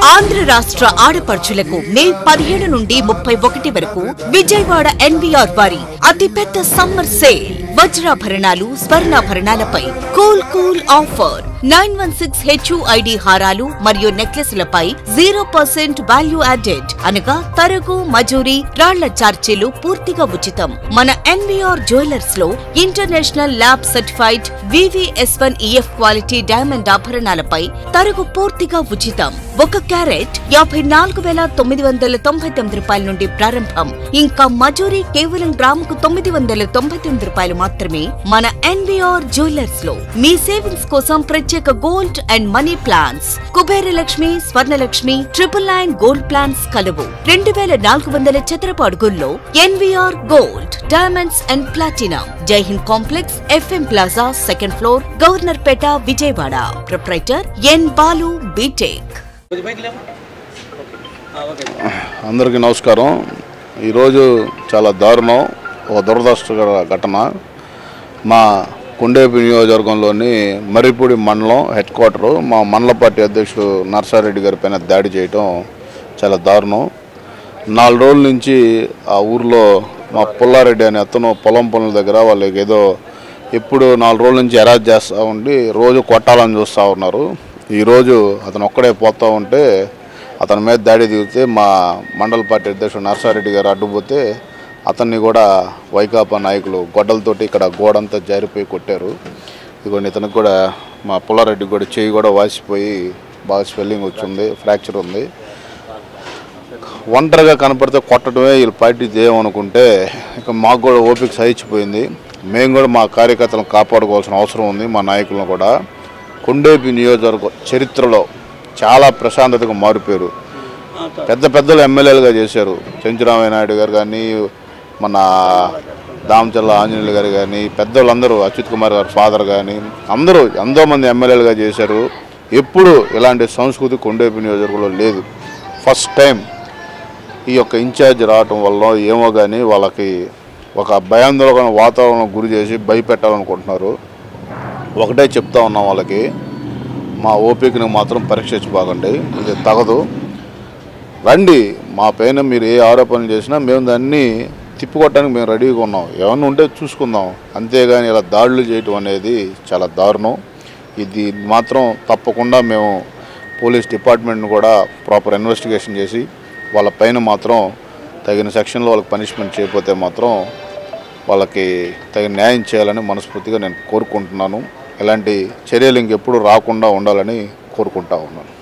ఆంధ్ర రాష్ట్ర ఆడపడుచులకు మే పదిహేడు నుండి ముప్పై ఒకటి వరకు విజయవాడ ఎన్వీఆర్ వారి అతిపెద్ద సమ్మర్ సేల్ వజ్రాభరణాలు స్వర్ణాభరణాలపై cool cool offer nine one six HUID హారాలు మరియు నెక్లెస్లపై జీరో పర్సెంట్ వాల్యూ యాడెడ్ అనగా తరగు మజూరి రాళ్ల చార్జీలు పూర్తిగా ఉచితం మన ఎన్వీఆర్ జ్యువెలర్స్ లో international lab certified VVS one EF quality diamond ఆభరణాలపై తరుగు పూర్తిగా ఉచితం ఒక క్యారెట్ యాభై నాలుగు వేల తొమ్మిది వందల తొంభై తొమ్మిది రూపాయల నుండి ప్రారంభం ఇంకా మజూరీ కేవలం గ్రాముకు తొమ్మిది వందల తొంభై తొమ్మిది రూపాయలు మాత్రమే మన ఎన్వీఆర్ జ్యువెలర్స్ లో మీ సేవింగ్స్ కోసం ప్రత్యేక gold and money plans Kubera Lakshmi Swarnalakshmi triple nine gold plans కలవు రెండు వేల నాలుగు వందల చదరపు అడుగుల్లో NVR gold diamonds and platinum Jaihind complex FM plaza second floor Governorpet Vijayawada proprietor N Balu BTech కొద్ది బయట లేవు ఆ, ఓకే అందరికీ నమస్కారం ఈరోజు చాలా దారుణం ఒక దురదృష్టకర ఘటన మా కొండేపి నియోజకవర్గంలోని మర్రిపూడి మండలం హెడ్ క్వార్టరు మా మండల పార్టీ అధ్యక్షుడు నర్సారెడ్డి గారి పైన దాడి చేయటం చాలా దారుణం నాలుగు రోజుల నుంచి ఆ ఊర్లో మా పుల్లారెడ్డి అనే అతను పొలం పనుల దగ్గర వాళ్ళకి ఏదో ఎప్పుడు నాలుగు రోజుల నుంచి ఎరాజ్ చేస్తూ ఉండి రోజు కొట్టాలని చూస్తూ ఉన్నారు ఈరోజు అతను ఒక్కడే పోతూ ఉంటే అతని మీద దాడి దిగితే మా మండల పార్టీ అధ్యక్షుడు నర్సారెడ్డి గారు అడ్డుపోతే అతన్ని కూడా వైకాపా నాయకులు గొడ్డలతోటి ఇక్కడ గోడంతా జారిపోయి కొట్టారు ఇదిగోండి ఇతనికి కూడా మా పుల్లారెడ్డికి కూడా చెయ్యి కూడా వాసిపోయి బాగా స్వెల్లింగ్ వచ్చింది ఫ్రాక్చర్ ఉంది ఒంటరిగా కనపడితే కొట్టడమే వీళ్ళ పార్టీ ధ్యేయం అనుకుంటే ఇక మాకు కూడా ఓపిక సహించిపోయింది మేము కూడా మా కార్యకర్తలను కాపాడుకోవాల్సిన అవసరం ఉంది మా నాయకులను కూడా కొండేపి నియోజకవర్గ చరిత్రలో చాలా ప్రశాంతతగా మారిపోయారు పెద్ద పెద్దలు ఎమ్మెల్యేలుగా చేశారు చెంచురామయ్య నాయుడు గారు కానీ మన దామచల్ల ఆంజనేయులు గారు కానీ పెద్దోళ్ళందరూ అచ్యుత్ కుమార్ గారు ఫాదర్ కానీ అందరూ ఎంతో మంది ఎమ్మెల్యేలుగా చేశారు ఎప్పుడు ఇలాంటి సంస్కృతి కొండేపి నియోజకవర్గంలో లేదు ఫస్ట్ టైం ఈ యొక్క ఇన్ఛార్జ్ రావటం వల్ల ఏమో కానీ వాళ్ళకి ఒక భయాందోళన వాతావరణం గురి చేసి భయపెట్టాలనుకుంటున్నారు ఒకటే చెప్తా ఉన్నాం వాళ్ళకి మా ఓపికని మాత్రం పరీక్షించుకోకండి ఇది తగదు రండి మా పైన మీరు ఏ ఆరోపణలు చేసినా మేము దాన్ని తిప్పుకోవటానికి మేము రెడీగా ఉన్నాం ఏమన్నా ఉంటే చూసుకుందాం అంతేగాని ఇలా దాడులు చేయటం అనేది చాలా దారుణం ఇది మాత్రం తప్పకుండా మేము పోలీస్ డిపార్ట్మెంట్ని కూడా ప్రాపర్ ఇన్వెస్టిగేషన్ చేసి వాళ్ళ పైన మాత్రం తగిన సెక్షన్లో వాళ్ళకి పనిష్మెంట్ చేయకపోతే మాత్రం వాళ్ళకి తగిన న్యాయం చేయాలని మనస్ఫూర్తిగా నేను కోరుకుంటున్నాను ఇలాంటి చర్యలు ఇంకెప్పుడు రాకుండా ఉండాలని కోరుకుంటా ఉన్నాను